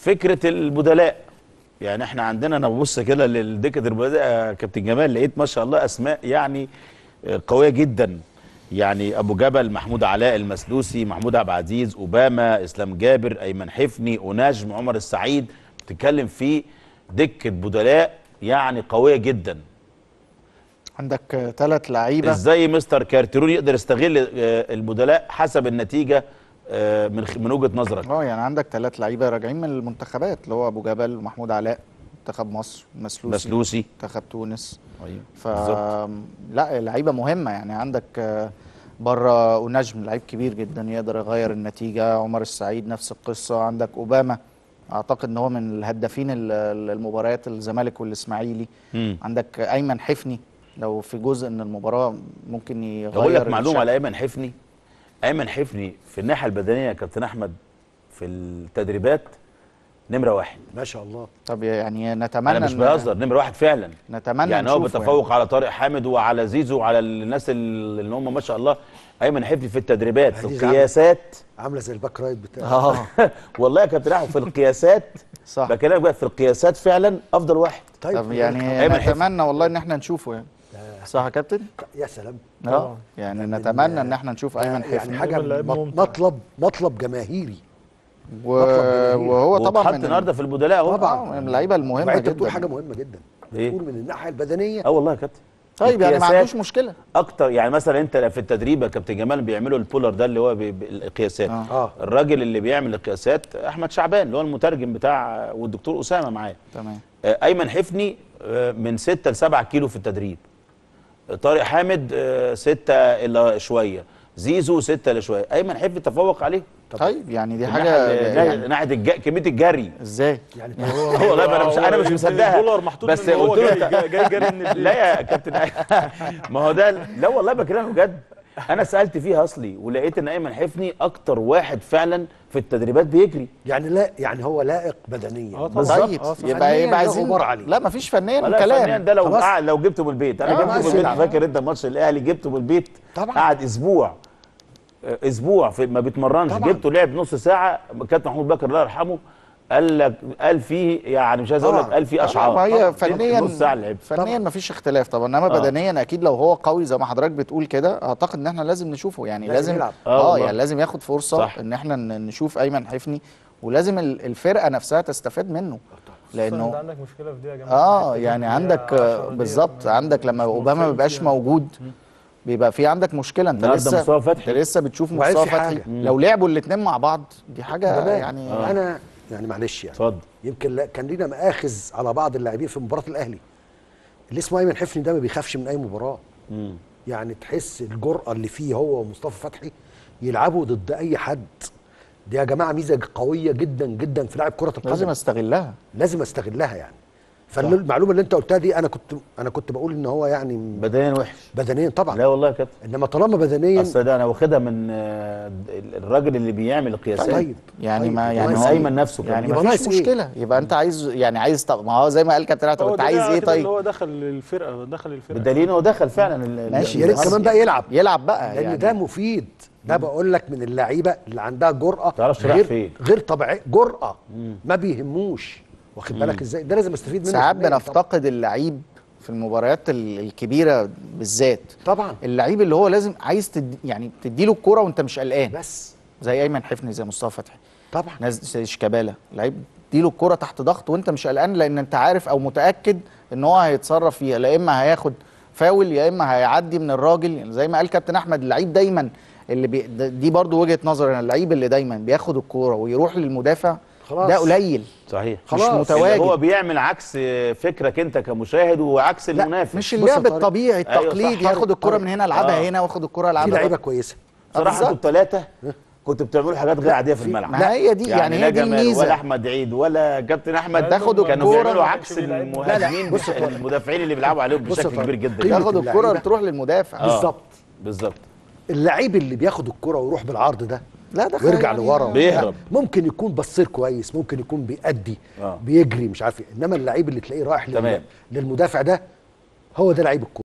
فكره البدلاء يعني احنا عندنا انا ببص كده للدكه البدلاء يا كابتن جمال لقيت ما شاء الله اسماء يعني آه، قويه جدا يعني ابو جبل محمود علاء المسلوسي محمود عبد العزيز اوباما اسلام جابر ايمن حفني اوناجم عمر السعيد بتتكلم في دكه بدلاء يعني قويه جدا عندك ثلاث لعيبه ازاي مستر كارتيرون يقدر يستغل آه، البدلاء حسب النتيجه آه، من خ- من وجهه نظرك اه يعني عندك ثلاث لعيبه راجعين من المنتخبات اللي هو ابو جبل ومحمود علاء منتخب مصر مسلوسي مسلوسي منتخب تونس ايوه ف بالظبط. لا لعيبه مهمه يعني عندك آه، بره ونجم لعيب كبير جدا يقدر يغير النتيجه عمر السعيد نفس القصه عندك اوباما اعتقد ان هو من الهدافين ال- ال- المباريات الزمالك والاسماعيلي مم. عندك ايمن حفني لو في جزء من المباراه ممكن يغير اقول لك معلومه الشكل. على ايمن حفني ايمن حفني في الناحيه البدنيه يا كابتن احمد في التدريبات نمره واحد ما شاء الله طب يعني نتمنى انا مش إن- بهزر نمره واحد فعلا نتمنى يعني هو نشوفه بيتفوق على طارق حامد وعلى زيزو وعلى الناس اللي هم ما شاء الله ايمن حفني في التدريبات في عزيز القياسات عامله زي الباك رايت بتاعه اه والله يا كابتن احمد في القياسات صح بكلمك بقى في القياسات فعلا افضل واحد طيب طب يعني أيمن حفني. نتمنى والله ان احنا نشوفه يعني صح يا كابتن؟ يا سلام اه يعني من- نتمنى ان احنا نشوف ايمن يعني حفني حاجه أيمن لعيب مط- ممتع. مطلب مطلب جماهيري و... مطلب وهو طبعا واتحط من النهارده في البدلاء اهو طبعاً. آه، من اللعيبه المهمه وبعدين انت جدا بتقول حاجه مهمه جدا إيه؟ بتقول من الناحيه البدنيه اه والله يا كابتن طيب يعني ما القياسات عندوش مشكله اكتر يعني مثلا انت في التدريب يا كابتن جمال بيعملوا البولر ده اللي هو بي- بي- القياسات آه. اه الراجل اللي بيعمل القياسات احمد شعبان اللي هو المترجم بتاع والدكتور اسامه معاه تمام آه، ايمن حفني آه، من 6 ل 7 كيلو في التدريب آه، طارق حامد 6 الا شويه زيزو 6 الا شويه ايمن حفني تفوق عليه طيب يعني دي من حاجه ناحيه يعني ناحيه الج... كميه الجري ازاي؟ يعني آه والله انا مش انا مش مصدقها الدولار محطوط بس من هو قلت له جاي أنت- جاي, جاي جري من البيت لا يا كابتن ما هو ده لا والله بكلمك بجد انا سالت فيها اصلي ولقيت ان ايمن حفني اكتر واحد فعلا في التدريبات بيجري يعني لا يعني هو لائق بدنيا آه طبعاً. بالظبط. طيب آه، صح. يبقى فنياً يبقى لا عايزين غبار عليه. لا مفيش فنيا ولا فنيا كلام ده لو خلاص. قعد لو جبته من البيت انا آه، جبته عايز من البيت يلعب. فاكر انت ماتش الاهلي جبته من البيت طبعاً. قعد اسبوع آه، اسبوع في ما بيتمرنش طبعاً. جبته لعب نص ساعه كابتن محمود بكر الله يرحمه قال لك قال فيه يعني مش عايز اقول لك طبعاً. قال فيه ما اشعار هي طبعاً. فنيا نص ساعه لعب فنيا مفيش اختلاف طبعا انما آه. بدنيا اكيد لو هو قوي زي ما حضرتك بتقول كده اعتقد ان احنا لازم نشوفه يعني لازم لازم يلعب. آه اه والله. يعني لازم ياخد فرصه صح. ان احنا ن- نشوف ايمن حفني ولازم ال- الفرقه نفسها تستفاد منه انت لانه عندك مشكله في دي يا جماعه اه حتة يعني إن هي عندك 10 آه، دقايق بالظبط ما- عندك لما مش اوباما ما متخيل بيبقاش فيها. موجود بيبقى في عندك مشكله انت النهارده لسه مصطفى فتحي. انت لسه بتشوف وعايز مصطفى في فتحي حاجة. لو لعبوا الاثنين مع بعض دي حاجه تمام. يعني آه. انا يعني معلش يعني اتفضل يمكن لا كان لينا مآخذ على بعض اللاعبين في مباراه الاهلي اللي اسمه ايمن حفني ده ما بيخافش من اي مباراه مم. يعني تحس الجرأه اللي فيه هو ومصطفى فتحي يلعبوا ضد اي حد دي يا جماعه ميزه قويه جدا جدا في لاعب كره القدم لازم استغلها لازم استغلها يعني فالمعلومه اللي انت قلتها دي انا كنت انا كنت بقول ان هو يعني بدنيا وحش بدنيا طبعا لا والله يا كابتن انما طالما بدنيا اصل ده انا واخدها من آه، الراجل اللي بيعمل القياسات طيب يعني طيب. ما يبقى يعني من هو ايمن نفسه كمان يعني يبقى ما ناقص فيش إيه؟ مشكله يبقى انت عايز يعني عايز طب ما هو زي ما قال كابتن عطا هو انت ده عايز كده ايه اللي طيب هو دخل الفرقه دخل الفرقه بدليل انه دخل فعلا ال- ال- ماشي يا ريت بس كمان بقى يلعب يلعب بقى لان يعني ده مفيد ده بقول لك من اللعيبه اللي عندها جرأه تعرفش رايح غير فين. غير طبيعيه جرأه ما بيهموش واخد بالك ازاي ده لازم استفيد منه ساعات فنياً طبعاً. بنفتقد اللعيب في المباريات ال- الكبيره بالذات طبعا اللعيب اللي هو لازم عايز تد... يعني تديله الكوره وانت مش قلقان بس زي ايمن حفني زي مصطفى فتحي طبعا ناس زي شيكابالا لعيب تديله الكوره تحت ضغط وانت مش قلقان لان انت عارف او متاكد ان هو هيتصرف فيها لا اما هياخد فاول يا اما هيعدي من الراجل يعني زي ما قال كابتن احمد اللعيب دايما اللي بي... ده- دي برضو وجهه نظري انا اللعيب اللي دايما بياخد الكوره ويروح للمدافع خلاص. ده قليل صحيح خلاص. مش متواجد اللي هو بيعمل عكس فكرك انت كمشاهد وعكس لا المنافس مش بص يا اللعب طارق. الطبيعي أيوة التقليدي صح. ياخد الكرة طارق. من هنا العبها آه. هنا واخد الكرة في العبها لعيبه بره. كويسه صراحه بالظبط. انتوا الثلاثه كنتوا بتعملوا حاجات غير عاديه في الملعب ما هي دي يعني, لا هي دي جمال الميزه ولا احمد عيد ولا كابتن احمد تاخد كانوا الكورة. بيعملوا ما عكس كانش بيلعب. المهاجمين بص يا طارق. المدافعين اللي بيلعبوا عليهم بص يا بشكل طارق. كبير جدا قيمة تاخد الكرة اللعيبة. تروح للمدافع آه. بالظبط بالظبط اللعيب اللي بياخد الكرة ويروح بالعرض ده لا ده ويرجع يعني لورا بيهرب. ممكن يكون بصير كويس ممكن يكون بيأدي آه. بيجري مش عارف ايه انما اللعيب اللي تلاقيه رايح لل- تمام. للمدافع ده هو ده لعيب الكوره